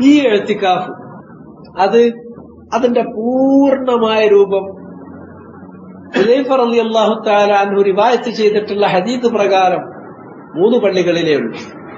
ഈ എഴുത്തിക്കാഫ് അത് അതിന്റെ പൂർണ്ണമായ രൂപം ഹുദൈഫർ അലി അള്ളാഹു താല അൻഹു റിവായത്ത് ചെയ്തിട്ടുള്ള ഹദീദ് പ്രകാരം മൂന്ന് പള്ളികളിലേ ഉള്ളൂ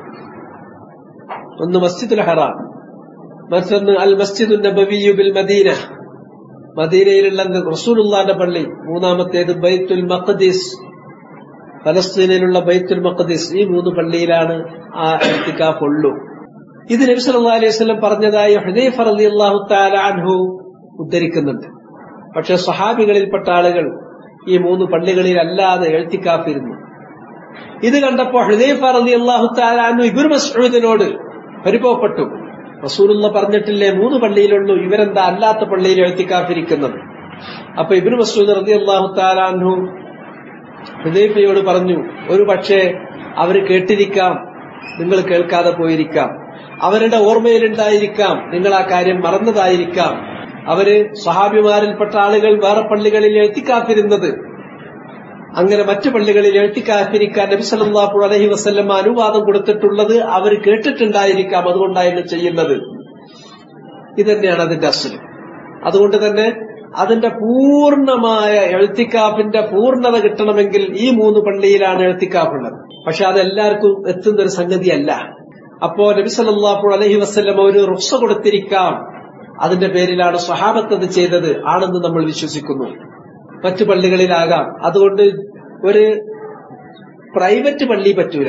ഒന്ന് മസ്ജിദുൽ ഹറാം മറ്റൊന്ന് അൽ മസ്ജിദുൽ നബവിയു ബിൽ മദീന മദീനയിലുള്ള റസൂലുള്ളാന്റെ പള്ളി മൂന്നാമത്തേത് ബൈത്തുൽ മഖദീസ് ഫലസ്തീനിലുള്ള ബൈത്തുൽ മഖദീസ് ഈ മൂന്ന് പള്ളിയിലാണ് ആ ഇർത്തിക്കാഫ് ഉള്ളൂ ഇത് നബി സല്ലല്ലാഹു അലൈഹി വസല്ലം പറഞ്ഞതായി ഹുദൈഫ റളിയല്ലാഹു തആല അൻഹു ഉദ്ധരിക്കുന്നുണ്ട് പക്ഷെ സഹാബികളിൽപ്പെട്ട ആളുകൾ ഈ മൂന്ന് പള്ളികളിൽ അല്ലാതെ എഴുത്തിക്കാഫിരുന്നു ഇത് കണ്ടപ്പോ ഹുദൈഫ റളിയല്ലാഹു തആല അൻഹു ഇബ്നു മസ്ഊദിനോട് പരിഭവപ്പെട്ടു റസൂലുള്ള പറഞ്ഞിട്ടില്ലേ മൂന്ന് പള്ളിയിലുള്ളൂ ഇവരെന്താ അല്ലാത്ത പള്ളിയിൽ എഴുത്തിക്കാഫിരിക്കുന്നത് അപ്പൊ ഇബ്നു മസ്ഊദ് റളിയല്ലാഹു തആല അൻഹു ഹുദൈഫയോട് പറഞ്ഞു ഒരു പക്ഷേ അവർ കേട്ടിരിക്കാം നിങ്ങൾ കേൾക്കാതെ പോയിരിക്കാം അവരുടെ ഓർമ്മയിലുണ്ടായിരിക്കാം നിങ്ങൾ ആ കാര്യം മറന്നതായിരിക്കാം അവര് സഹാബിമാരിൽപ്പെട്ട ആളുകൾ വേറെ പള്ളികളിൽ എഴുത്തിക്കാത്തിരുന്നത് അങ്ങനെ മറ്റു പള്ളികളിൽ എഴുത്തിക്കാത്തിരിക്കാൻ നബി സല്ലല്ലാഹു അലൈഹി വസല്ലം അനുവാദം കൊടുത്തിട്ടുള്ളത് അവർ കേട്ടിട്ടുണ്ടായിരിക്കാം അതുകൊണ്ടായിരുന്നു ചെയ്യുന്നത് ഇതന്നെയാണ് അതിന്റെ അസുരം അതുകൊണ്ട് തന്നെ അതിന്റെ പൂർണ്ണമായ എഴുത്തിക്കാഫിന്റെ പൂർണ്ണത കിട്ടണമെങ്കിൽ ഈ മൂന്ന് പള്ളിയിലാണ് എഴുത്തിക്കാഫുള്ളത് പക്ഷെ അതെല്ലാവർക്കും എത്തുന്ന ഒരു സംഗതിയല്ല അപ്പോ നബി സല്ലല്ലാഹു അലൈഹി വസല്ലം ഒരു റുക്സ കൊടുത്തിരിക്കാം അതിന്റെ പേരിലാണ് സ്വഹാബത്ത് അത് ചെയ്തത് ആണെന്ന് നമ്മൾ വിശ്വസിക്കുന്നു മറ്റു പള്ളികളിലാകാം അതുകൊണ്ട് ഒരു പ്രൈവറ്റ് പള്ളി പറ്റൂല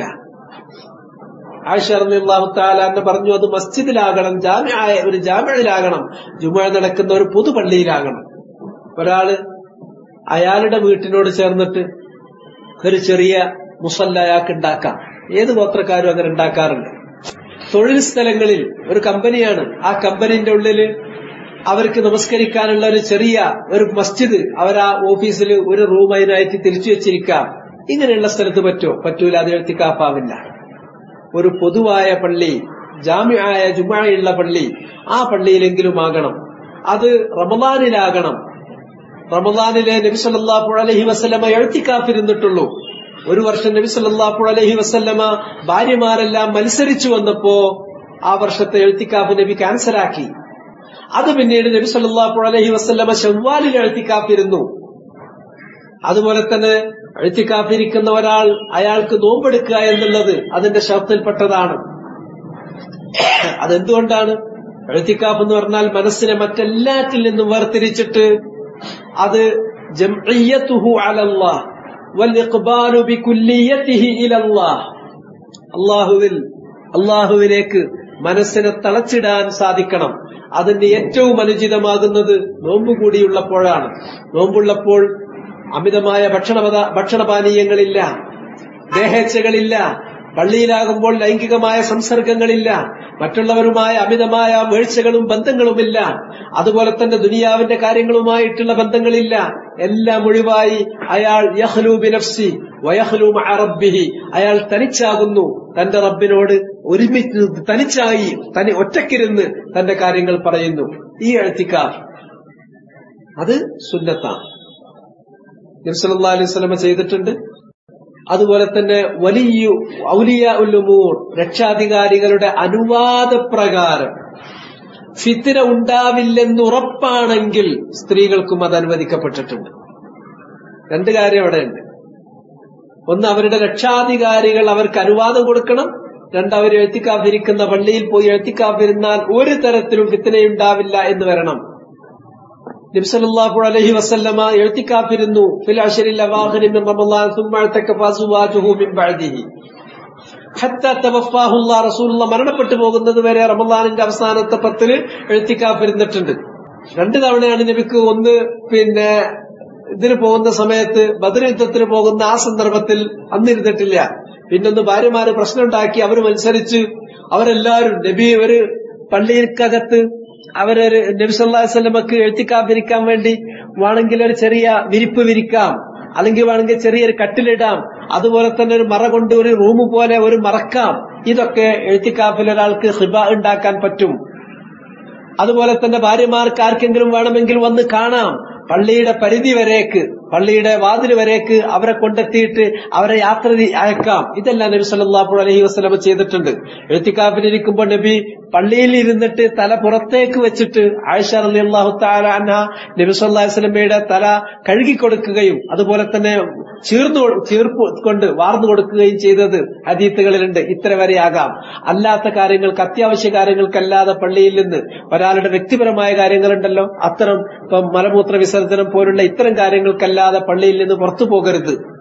ആയിഷ റളിയല്ലാഹു തആല പറഞ്ഞു അത് മസ്ജിദിലാകണം ജാമ്യായ ഒരു ജാമ്യയിലാകണം ജുമുഅ നടക്കുന്ന ഒരു പൊതു പള്ളിയിലാകണം ഒരാള് അയാളുടെ വീട്ടിനോട് ചേർന്നിട്ട് ഒരു ചെറിയ മുസല്ല അയാൾക്ക് ഉണ്ടാക്കാം ഏത് ഗോത്രക്കാരും അങ്ങനെ ഉണ്ടാക്കാറുണ്ട് തൊഴിൽ സ്ഥലങ്ങളിൽ ഒരു കമ്പനിയാണ് ആ കമ്പനിന്റെ ഉള്ളില് അവർക്ക് നമസ്കരിക്കാനുള്ള ഒരു ചെറിയ ഒരു മസ്ജിദ് അവർ ആ ഓഫീസിൽ ഒരു റൂം അതിനായിട്ട് തിരിച്ചു വെച്ചിരിക്കാം ഇങ്ങനെയുള്ള സ്ഥലത്ത് പറ്റോ പറ്റൂല അത് എഴുത്തിക്കാപ്പാവില്ല ഒരു പൊതുവായ പള്ളി ജാമ്യായ ജുമായുള്ള പള്ളി ആ പള്ളിയിലെങ്കിലും ആകണം അത് റമദാനിലാകണം റമദാനിലെ നബി സല്ലല്ലാഹു അലൈഹി വസല്ലമ എഴുത്തിക്കാഫിരുന്നിട്ടുള്ളൂ ഒരു വർഷം നബി സല്ലല്ലാഹു അലൈഹി വസല്ലമ ഭാര്യമാരെല്ലാം മത്സരിച്ചു വന്നപ്പോ ആ വർഷത്തെ എഴുത്തിക്കാഫ് നബി ക്യാൻസലാക്കി അത് പിന്നീട് നബി സല്ലല്ലാഹു അലൈഹി വസല്ലമ ഷവ്വാലിൽ എഴുത്തിക്കാഫിരുന്നു അതുപോലെ തന്നെ എഴുത്തിക്കാഫിരിക്കുന്ന ഒരാൾ അയാൾക്ക് നോമ്പെടുക്കുക എന്നുള്ളത് അതിന്റെ ശബ്ദത്തിൽപ്പെട്ടതാണ് അതെന്തുകൊണ്ടാണ് എഴുത്തിക്കാഫ് എന്ന് പറഞ്ഞാൽ മനസ്സിനെ മറ്റെല്ലാറ്റിൽ നിന്നും വേർതിരിച്ചിട്ട് അത് ജംഇയ്യത്തുഹു അലല്ലാഹ് വൽ ബികുല്ലിയതിഹി ഇലല്ലാഹ് അല്ലാഹുവിൽ അല്ലാഹുവിലേക്ക് മനസ്സിനെ തളച്ചിടാൻ സാധിക്കണം അതിന്റെ ഏറ്റവും അനുചിതമാകുന്നത് നോമ്പ് കൂടിയുള്ളപ്പോഴാണ് നോമ്പുള്ളപ്പോൾ അമിതമായ ഭക്ഷണ ഭക്ഷണപാനീയങ്ങളില്ല ദേഹേച്ഛകളില്ല പള്ളിയിലാകുമ്പോൾ ലൈംഗികമായ സംസർഗങ്ങളില്ല മറ്റുള്ളവരുമായ അമിതമായ വീഴ്ചകളും ബന്ധങ്ങളുമില്ല അതുപോലെ തന്നെ ദുനിയാവിന്റെ കാര്യങ്ങളുമായിട്ടുള്ള ബന്ധങ്ങളില്ല എല്ലാം ഒഴിവായി അയാൾ യഹ്ലു ബിനഫ്സി വയഹ്ലു റബ്ബിഹി അയാൾ തനിച്ചാകുന്നു തന്റെ റബ്ബിനോട് ഒരുമിച്ച് തനിച്ചായി തനി ഒറ്റക്കിരുന്ന് തന്റെ കാര്യങ്ങൾ പറയുന്നു ഈ എഴുത്തിക്കാർ അത് സുന്നത്താണ് നബ്സല്ലാ അലൈഹി സ്വലമ ചെയ്തിട്ടുണ്ട് അതുപോലെ തന്നെ വലിയ ഔലിയ ഉല്ലുമൂർ രക്ഷാധികാരികളുടെ അനുവാദപ്രകാരം ഫിത്തിന ഉണ്ടാവില്ലെന്നുറപ്പാണെങ്കിൽ സ്ത്രീകൾക്കും അത് അനുവദിക്കപ്പെട്ടിട്ടുണ്ട് രണ്ട് കാര്യം അവിടെയുണ്ട് ഒന്ന് അവരുടെ രക്ഷാധികാരികൾ അവർക്ക് അനുവാദം കൊടുക്കണം രണ്ട് അവർ എഴുത്തിക്കാഫിരിക്കുന്ന പള്ളിയിൽ പോയി എഴുത്തിക്കാഫിരുന്നാൽ ഒരു തരത്തിലും ഫിത്തിനയുണ്ടാവില്ല എന്ന് വരണം നബ്സല്ലാഹു അലൈഹി വസല്ലമ എഴുത്തിക്കാഫിരുന്നു ഫിൽ അഷരിൽ അവാഖിരി മിൻ റമളാൻ ثم اعتكف ازواجه من بعده حتى توفاه الله رسول الله മരണപ്പെട്ടു പോകുന്നത് വരെ റമളാനിന്റെ അവസാനത്തെ പത്തില് എഴുത്തിക്കാഫിരുന്നിട്ടുണ്ട് രണ്ട് തവണയാണ് നബിക്ക് ഒന്ന് പിന്നെ ഇതിന് പോകുന്ന സമയത്ത് ബദർ യുദ്ധത്തിന് പോകുന്ന ആ സന്ദർഭത്തിൽ അന്നിരുന്നിട്ടില്ല പിന്നൊന്ന് ഭാര്യമാര് പ്രശ്നമുണ്ടാക്കി അവർ മത്സരിച്ച് അവരെല്ലാവരും നബി ഒരു പള്ളിക്കകത്ത് അവരൊരു നബി സല്ലല്ലാഹു അലൈഹി വസല്ലമക്ക് എഴുത്തിക്കാതിരിക്കാൻ വേണ്ടി വേണമെങ്കിൽ ഒരു ചെറിയ വിരിപ്പ് വിരിക്കാം അല്ലെങ്കിൽ വേണമെങ്കിൽ ചെറിയൊരു കട്ടിലിടാം അതുപോലെ തന്നെ ഒരു മറ കൊണ്ട് ഒരു റൂം പോലെ ഒരു മറക്കാം ഇതൊക്കെ എഴുത്തിക്കാഫിൽ ഒരാൾക്ക് ഹിബ ഉണ്ടാക്കാൻ പറ്റും അതുപോലെ തന്നെ ഭാര്യമാർക്ക് ആർക്കെങ്കിലും വേണമെങ്കിൽ വന്ന് കാണാം പള്ളിയുടെ പരിധി വരേക്ക് പള്ളിയുടെ വാതിൽ വരേക്ക് അവരെ കൊണ്ടെത്തിയിട്ട് അവരെ യാത്ര തി- അയക്കാം ഇതെല്ലാം നബി സല്ലല്ലാഹു അലൈഹി വസല്ലം ചെയ്തിട്ടുണ്ട് എഴുത്തിക്കാപ്പിലിരിക്കുമ്പോൾ നബി പള്ളിയിൽ ഇരുന്നിട്ട് തല പുറത്തേക്ക് വെച്ചിട്ട് ആയിഷ റളിയല്ലാഹു തആല അൻഹ നബി സല്ലല്ലാഹു അലൈഹി വസല്ലമയുടെ തല കഴുകി കൊടുക്കുകയും അതുപോലെ തന്നെ ചീർന്നു കൊ- ചീർപ്പ് കൊണ്ട് വാർന്നു കൊടുക്കുകയും ചെയ്തത് ഹദീത്തുകളിലുണ്ട് ഇത്ര വരെയാകാം അല്ലാത്ത കാര്യങ്ങൾക്ക് അത്യാവശ്യ കാര്യങ്ങൾക്കല്ലാതെ പള്ളിയിൽ നിന്ന് ഒരാളുടെ വ്യക്തിപരമായ കാര്യങ്ങളുണ്ടല്ലോ അത്തരം ഇപ്പം മലമൂത്ര വിസർജനം പോലുള്ള ഇത്തരം കാര്യങ്ങൾക്കല്ലാതെ പള്ളിയിൽ നിന്ന് പുറത്തു പോകരുത്